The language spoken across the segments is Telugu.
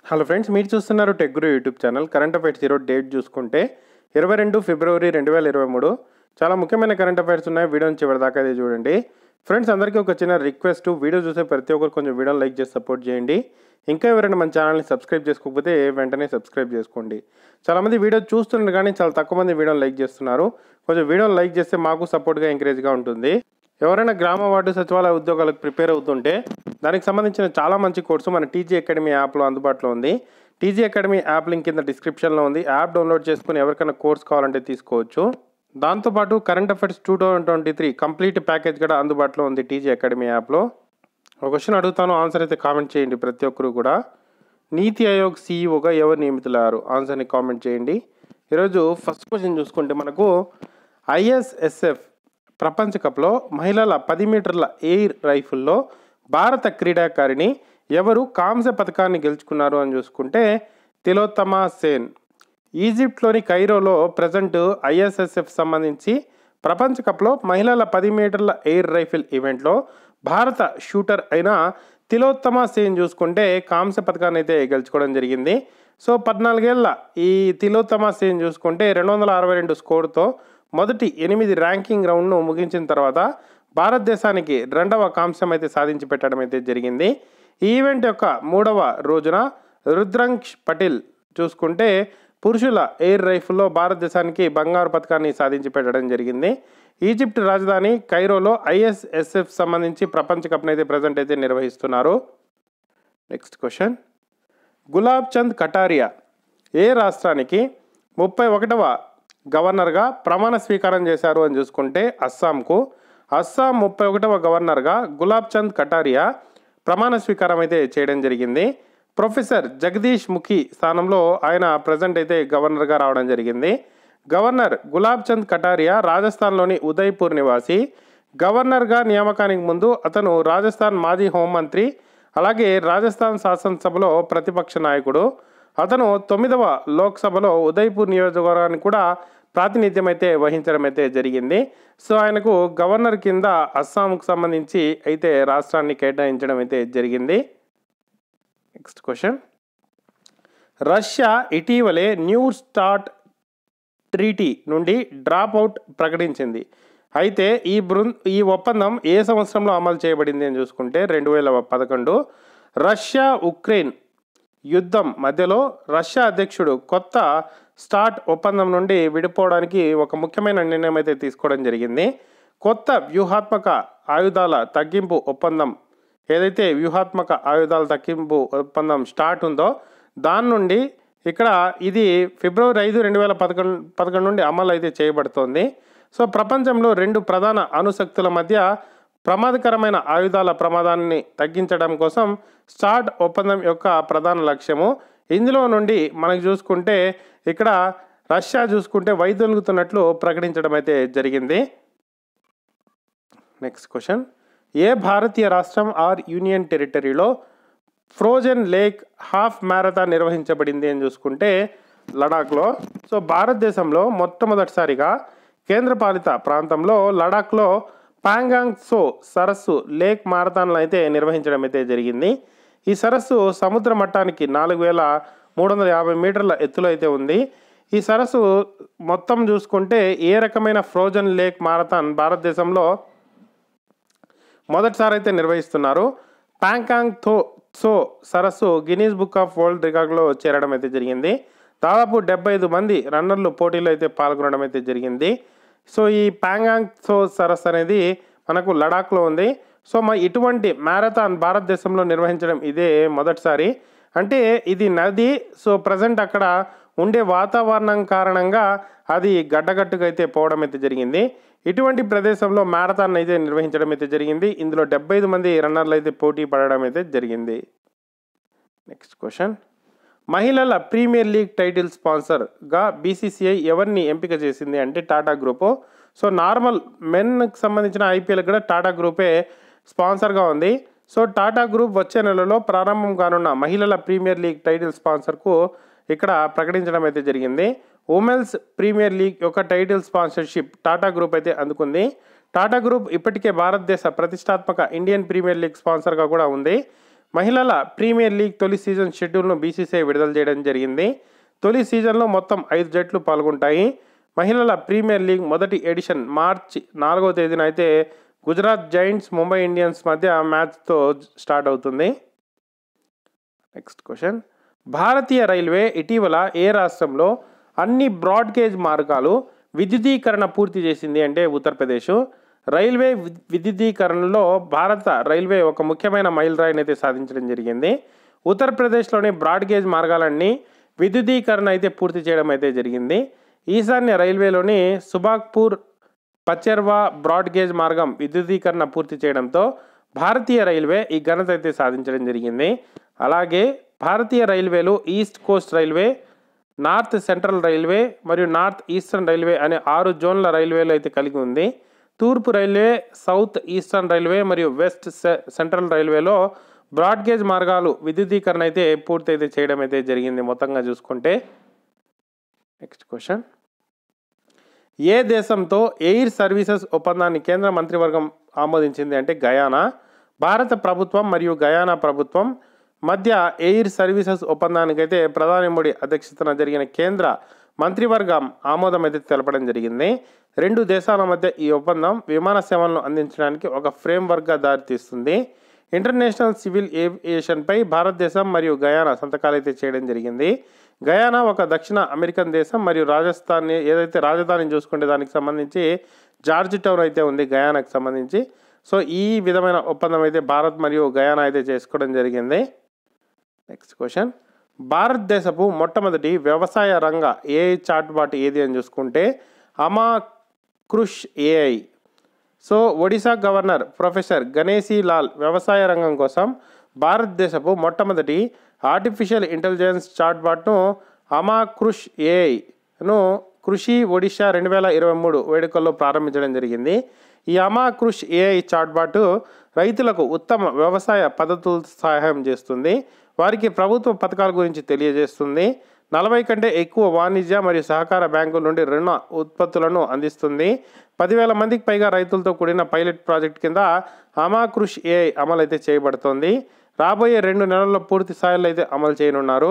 హలో ఫ్రెండ్స్ మీరు చూస్తున్నారు tech guru YouTube channel current affairs ఈరోజు డేట్ చూసుకుంటే ఇరవై రెండు ఫిబ్రవరి రెండు వేల ఇరవై మూడు చాలా ముఖ్యమైన కరెంట్ అఫైర్స్ ఉన్నాయి వీడియోని చివరి దాకా అయితే చూడండి ఫ్రెండ్స్ అందరికీ ఒక చిన్న రిక్వెస్ట్ వీడియో చూసే ప్రతి ఒక్కరు కొంచెం వీడియోని లైక్ చేసి సపోర్ట్ చేయండి ఇంకా ఎవరైనా మన ఛానల్ని సబ్స్క్రైబ్ చేసుకోకపోతే వెంటనే సబ్స్క్రైబ్ చేసుకోండి చాలామంది వీడియో చూస్తున్నారు కానీ చాలా తక్కువ మంది వీడియోని లైక్ చేస్తున్నారు కొంచెం వీడియోని లైక్ చేస్తే మాకు సపోర్ట్గా ఎంకరేజ్గా ఉంటుంది ఎవరైనా గ్రామ వార్డు సచివాలయ ఉద్యోగాలకు ప్రిపేర్ అవుతుంటే దానికి సంబంధించిన చాలా మంచి కోర్సు మన టీజీ అకాడమీ యాప్లో అందుబాటులో ఉంది టీజీ అకాడమీ యాప్ లింక్ కింద డిస్క్రిప్షన్లో ఉంది యాప్ డౌన్లోడ్ చేసుకుని ఎవరికైనా కోర్స్ కావాలంటే తీసుకోవచ్చు దాంతోపాటు current affairs two thousand twenty three complete package కూడా అందుబాటులో ఉంది టీజీ అకాడమీ యాప్లో ఒక క్వశ్చన్ అడుగుతాను ఆన్సర్ అయితే కామెంట్ చేయండి ప్రతి ఒక్కరు కూడా నీతి ఆయోగ్ సీఈఓగా ఎవరు నియమితులయ్యారు ఆన్సర్ని కామెంట్ చేయండి ఈరోజు ఫస్ట్ క్వశ్చన్ చూసుకుంటే మనకు ఐఎస్ఎస్ఎఫ్ ప్రపంచ కప్లో మహిళల పది మీటర్ల ఎయిర్ రైఫిల్లో భారత క్రీడాకారిణి ఎవరు కాంస్య పథకాన్ని గెలుచుకున్నారు అని చూసుకుంటే తిలోత్తమ సేన్ ఈజిప్ట్లోని కైరోలో ప్రజెంట్ ఐఎస్ఎస్ఎఫ్ సంబంధించి ప్రపంచ కప్లో మహిళల పది మీటర్ల ఎయిర్ రైఫిల్ ఈవెంట్లో భారత షూటర్ అయిన తిలోత్తమ సేన్ చూసుకుంటే కాంస్య పథకాన్ని అయితే గెలుచుకోవడం జరిగింది సో పద్నాలుగేళ్ల ఈ తిలోత్తమ సేన్ చూసుకుంటే రెండు వందల అరవై రెండు స్కోర్తో మొదటి ఎనిమిది ర్యాంకింగ్ రౌండ్ను ముగించిన తర్వాత భారతదేశానికి రెండవ కాంస్యం అయితే సాధించి పెట్టడం అయితే జరిగింది ఈ ఈవెంట్ యొక్క మూడవ రోజున రుద్రంక్ష్ పటేల్ చూసుకుంటే పురుషుల ఎయిర్ రైఫిల్లో భారతదేశానికి బంగారు పథకాన్ని సాధించి పెట్టడం జరిగింది ఈజిప్ట్ రాజధాని కైరోలో ఐఎస్ఎస్ఎఫ్ సంబంధించి ప్రపంచ కప్ని అయితే ప్రజెంట్ అయితే నిర్వహిస్తున్నారు నెక్స్ట్ క్వశ్చన్ గులాబ్ చంద్ కటారియా ఏ రాష్ట్రానికి ముప్పై ఒకటవ గవర్నర్గా ప్రమాణ స్వీకారం చేశారు అని చూసుకుంటే అస్సాంకు అస్సాం ముప్పై ఒకటవ గవర్నర్గా గులాబ్ చంద్ కటారియా ప్రమాణ స్వీకారం అయితే చేయడం జరిగింది ప్రొఫెసర్ జగదీష్ ముఖి స్థానంలో ఆయన ప్రజెంట్ అయితే గవర్నర్గా రావడం జరిగింది గవర్నర్ గులాబ్ చంద్ కటారియా రాజస్థాన్లోని ఉదయ్పూర్ నివాసి గవర్నర్గా నియామకానికి ముందు అతను రాజస్థాన్ మాజీ హోంమంత్రి అలాగే రాజస్థాన్ శాసనసభలో ప్రతిపక్ష నాయకుడు అతను తొమ్మిదవ లోక్సభలో ఉదయ్పూర్ నియోజకవర్గానికి కూడా ప్రాతినిధ్యం అయితే వహించడం అయితే జరిగింది సో ఆయనకు గవర్నర్ కింద అస్సాంకు సంబంధించి అయితే రాష్ట్రాన్ని కేటాయించడం అయితే జరిగింది నెక్స్ట్ క్వశ్చన్ రష్యా ఇటీవలే న్యూ స్టార్ట్ ట్రీటీ నుండి డ్రాప్ అవుట్ ప్రకటించింది అయితే ఈ బృం ఈ ఒప్పందం ఏ సంవత్సరంలో అమలు చేయబడింది అని చూసుకుంటే రెండు వేల పదకొండు రష్యా ఉక్రెయిన్ యుద్ధం మధ్యలో రష్యా అధ్యక్షుడు కొత్త స్టార్ట్ ఒప్పందం నుండి విడిపోవడానికి ఒక ముఖ్యమైన నిర్ణయం అయితే తీసుకోవడం జరిగింది కొత్త వ్యూహాత్మక ఆయుధాల తగ్గింపు ఒప్పందం ఏదైతే వ్యూహాత్మక ఆయుధాల తగ్గింపు ఒప్పందం స్టార్ట్ ఉందో దాని నుండి ఇక్కడ ఇది ఫిబ్రవరి ఐదు రెండు వేల పదకొండు పదకొండు నుండి అమలు అయితే చేయబడుతోంది సో ప్రపంచంలో రెండు ప్రధాన అణుశక్తుల మధ్య ప్రమాదకరమైన ఆయుధాల ప్రమాదాన్ని తగ్గించడం కోసం స్టార్ట్ ఒప్పందం యొక్క ప్రధాన లక్ష్యము ఇందులో నుండి మనకు చూసుకుంటే ఇక్కడ రష్యా చూసుకుంటే వైదొలుగుతున్నట్లు ప్రకటించడం అయితే జరిగింది నెక్స్ట్ క్వశ్చన్ ఏ భారతీయ రాష్ట్రం ఆర్ యూనియన్ టెరిటరీలో ఫ్రోజన్ లేక్ హాఫ్ మ్యారథాన్ నిర్వహించబడింది అని చూసుకుంటే లడాఖ్లో సో భారతదేశంలో మొట్టమొదటిసారిగా కేంద్రపాలిత ప్రాంతంలో లడాఖ్లో పాంగాంగ్ సో సరస్సు లేక్ మారథాన్లు అయితే నిర్వహించడం అయితే జరిగింది ఈ సరస్సు సముద్ర మట్టానికి నాలుగు వేల మూడు వందల యాభై మీటర్ల ఎత్తులో అయితే ఉంది ఈ సరస్సు మొత్తం చూసుకుంటే ఏ రకమైన ఫ్రోజన్ లేక్ మారథాన్ భారతదేశంలో మొదటిసారి అయితే నిర్వహిస్తున్నారు పాంకాంగ్ థో సో సరస్సు గినీస్ బుక్ ఆఫ్ వరల్డ్ రికార్డులో చేరడం అయితే జరిగింది దాదాపు డెబ్బై ఐదు మంది రన్నర్లు పోటీలో అయితే పాల్గొనడం అయితే జరిగింది సో ఈ పాంగాంగ్ సో సరస్సు అనేది మనకు లడాఖ్లో ఉంది సో మా ఇటువంటి మ్యారథాన్ భారతదేశంలో నిర్వహించడం ఇదే మొదటిసారి అంటే ఇది నది సో ప్రజెంట్ అక్కడ ఉండే వాతావరణం కారణంగా అది గడ్డగట్టుగా అయితే పోవడం అయితే జరిగింది ఇటువంటి ప్రదేశంలో మ్యారథాన్ అయితే నిర్వహించడం అయితే జరిగింది ఇందులో డెబ్బై ఐదు మంది రన్నర్లు అయితే పోటీ పడడం అయితే జరిగింది నెక్స్ట్ క్వశ్చన్ మహిళల ప్రీమియర్ లీగ్ టైటిల్ స్పాన్సర్గా బీసీసీఐ ఎవరిని ఎంపిక చేసింది అంటే టాటా గ్రూపు సో నార్మల్ మెన్కి సంబంధించిన ఐపీఎల్ కూడా టాటా గ్రూపే స్పాన్సర్గా ఉంది సో టాటా గ్రూప్ వచ్చే నెలలో ప్రారంభం కానున్న మహిళల ప్రీమియర్ లీగ్ టైటిల్ స్పాన్సర్కు ఇక్కడ ప్రకటించడం అయితే జరిగింది ఉమెన్స్ ప్రీమియర్ లీగ్ యొక్క టైటిల్ స్పాన్సర్షిప్ టాటా గ్రూప్ అయితే అందుకుంది టాటా గ్రూప్ ఇప్పటికే భారతదేశ ప్రతిష్టాత్మక ఇండియన్ ప్రీమియర్ లీగ్ స్పాన్సర్గా కూడా ఉంది మహిళల ప్రీమియర్ లీగ్ తొలి సీజన్ షెడ్యూల్ను బీసీసీఐ విడుదల చేయడం జరిగింది తొలి సీజన్లో మొత్తం ఐదు జట్లు పాల్గొంటాయి మహిళల ప్రీమియర్ లీగ్ మొదటి ఎడిషన్ మార్చి నాలుగవ తేదీన అయితే గుజరాత్ జైంట్స్ ముంబై ఇండియన్స్ మధ్య మ్యాచ్తో స్టార్ట్ అవుతుంది నెక్స్ట్ క్వశ్చన్ భారతీయ రైల్వే ఇటీవల ఏ రాష్ట్రంలో అన్ని బ్రాడ్ గేజ్ మార్గాలు విద్యుదీకరణ పూర్తి చేసింది అంటే ఉత్తరప్రదేశ్ రైల్వే వి- విద్యుదీకరణలో భారత రైల్వే ఒక ముఖ్యమైన మైలురాయిని అయితే సాధించడం జరిగింది ఉత్తరప్రదేశ్లోని బ్రాడ్ గేజ్ మార్గాలన్నీ విద్యుదీకరణ అయితే పూర్తి చేయడం అయితే జరిగింది ఈశాన్య రైల్వేలోని సుబాగ్పూర్ పచెర్వా బ్రాడ్ గేజ్ మార్గం విద్యుదీకరణ పూర్తి చేయడంతో భారతీయ రైల్వే ఈ ఘనత అయితే సాధించడం జరిగింది అలాగే భారతీయ రైల్వేలు east coast railway north central railway మరియు నార్త్ ఈస్టర్న్ రైల్వే అనే ఆరు జోన్ల రైల్వేలు అయితే కలిగి ఉంది తూర్పు రైల్వే సౌత్ ఈస్టర్న్ రైల్వే మరియు వెస్ట్ సె- సెంట్రల్ రైల్వేలో బ్రాడ్ గేజ్ మార్గాలు విద్యుదీకరణ అయితే పూర్తి అయితే చేయడం అయితే జరిగింది మొత్తంగా చూసుకుంటే నెక్స్ట్ క్వశ్చన్ ఏ దేశంతో ఎయిర్ సర్వీసెస్ ఒప్పందాన్ని కేంద్ర మంత్రివర్గం ఆమోదించింది అంటే గయానా భారత ప్రభుత్వం మరియు గయానా ప్రభుత్వం మధ్య ఎయిర్ సర్వీసెస్ ఒప్పందానికైతే ప్రధాని మోడీ అధ్యక్షతన జరిగిన కేంద్ర మంత్రివర్గం ఆమోదం అయితే తెలపడం జరిగింది రెండు దేశాల మధ్య ఈ ఒప్పందం విమాన సేవలను అందించడానికి ఒక ఫ్రేమ్వర్క్గా దారితీస్తుంది ఇంటర్నేషనల్ సివిల్ ఏవియేషన్పై భారతదేశం మరియు గయానా సంతకాలు అయితే చేయడం జరిగింది గయానా ఒక దక్షిణ అమెరికన్ దేశం మరియు రాజస్థాన్ ఏదైతే రాజధానిని చూసుకుంటే దానికి సంబంధించి జార్జ్ టౌన్ అయితే ఉంది గయానాకి సంబంధించి సో ఈ విధమైన ఒప్పందం అయితే భారత్ మరియు గయానా అయితే చేసుకోవడం జరిగింది నెక్స్ట్ క్వశ్చన్ భారతదేశపు మొట్టమొదటి వ్యవసాయ రంగ ఏఐ చాట్బాట్ ఏది అని చూసుకుంటే Ama Krush AI so Odisha governor professor Ganeshi Lal వ్యవసాయ రంగం కోసం భారతదేశపు మొట్టమొదటి ఆర్టిఫిషియల్ ఇంటెలిజెన్స్ చాట్బాట్ను అమా కృష్ ఏఐను కృషి ఒడిశా రెండు వేల ఇరవై మూడు వేడుకల్లో ప్రారంభించడం జరిగింది ఈ అమా కృష్ ఏఐ చాట్బాట్ రైతులకు ఉత్తమ వ్యవసాయ పద్ధతులు సహాయం చేస్తుంది వారికి ప్రభుత్వ పథకాల గురించి తెలియజేస్తుంది నలభై కంటే ఎక్కువ వాణిజ్య మరియు సహకార బ్యాంకుల నుండి రుణ ఉత్పత్తులను అందిస్తుంది పదివేల మందికి పైగా రైతులతో కూడిన పైలట్ ప్రాజెక్ట్ కింద అమా కృష్ ఏఐ అమలు అయితే చేయబడుతోంది రాబోయే రెండు నెలల్లో పూర్తి స్థాయిలో అయితే అమలు చేయనున్నారు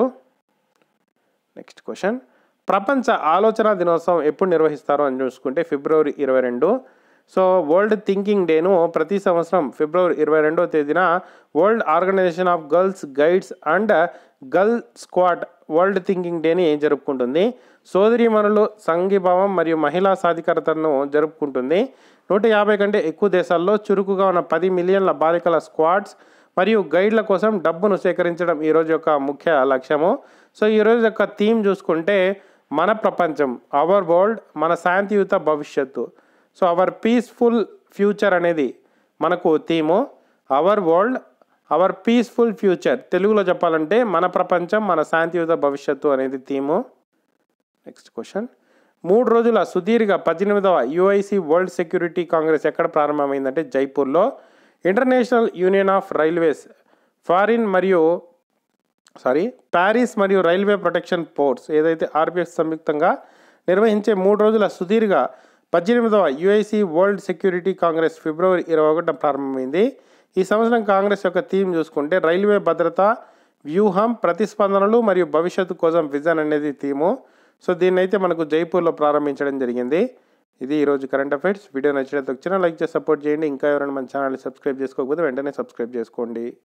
నెక్స్ట్ క్వశ్చన్ ప్రపంచ ఆలోచన దినోత్సవం ఎప్పుడు నిర్వహిస్తారు అని చూసుకుంటే ఫిబ్రవరి ఇరవై రెండు సో వరల్డ్ థింకింగ్ డేను ప్రతి సంవత్సరం ఫిబ్రవరి ఇరవై రెండవ తేదీన world organization of girls guides and girl squad world thinking డేని జరుపుకుంటుంది సోదరీమణులు సంఘీభావం మరియు మహిళా సాధికారతను జరుపుకుంటుంది నూట యాభై కంటే ఎక్కువ దేశాల్లో చురుకుగా ఉన్న పది మిలియన్ల బాలికల స్క్వాడ్స్ మరియు గైడ్ల కోసం డబ్బును సేకరించడం ఈ రోజు యొక్క ముఖ్య లక్ష్యము సో ఈ రోజు యొక్క థీమ్ చూసుకుంటే మన ప్రపంచం అవర్ వరల్డ్ మన శాంతియుత భవిష్యత్తు సో అవర్ పీస్ఫుల్ ఫ్యూచర్ అనేది మనకు theme our world our peaceful future తెలుగులో చెప్పాలంటే మన ప్రపంచం మన శాంతియుత భవిష్యత్తు అనేది థీము నెక్స్ట్ క్వశ్చన్ మూడు రోజుల సుదీర్ఘ పద్దెనిమిదవ యుఐసి వరల్డ్ సెక్యూరిటీ కాంగ్రెస్ ఎక్కడ ప్రారంభమైందంటే జైపూర్లో international union of railways foreign మరియు సారీ ప్యారిస్ మరియు రైల్వే ప్రొటెక్షన్ ఫోర్స్ ఏదైతే ఆర్పిఎఫ్ సంయుక్తంగా నిర్వహించే మూడు రోజుల సుదీర్ఘ పద్దెనిమిదవ యుఐసి వరల్డ్ సెక్యూరిటీ కాంగ్రెస్ ఫిబ్రవరి ఇరవై ఒకటిన ప్రారంభమైంది ఈ సంవత్సరం కాంగ్రెస్ యొక్క థీమ్ చూసుకుంటే రైల్వే భద్రత వ్యూహం ప్రతిస్పందనలు మరియు భవిష్యత్తు కోసం విజన్ అనేది థీము సో దీన్ని అయితే మనకు జైపూర్లో ప్రారంభించడం జరిగింది ఇది ఈరోజు కరెంట్ అఫైర్స్ వీడియో నచ్చినట్టు వచ్చినా లైక్ చేసి సపోర్ట్ చేయండి ఇంకా ఎవరైనా మన ఛానల్ని సబ్స్క్రైబ్ చేసుకోకపోతే వెంటనే సబ్స్క్రైబ్ చేసుకోండి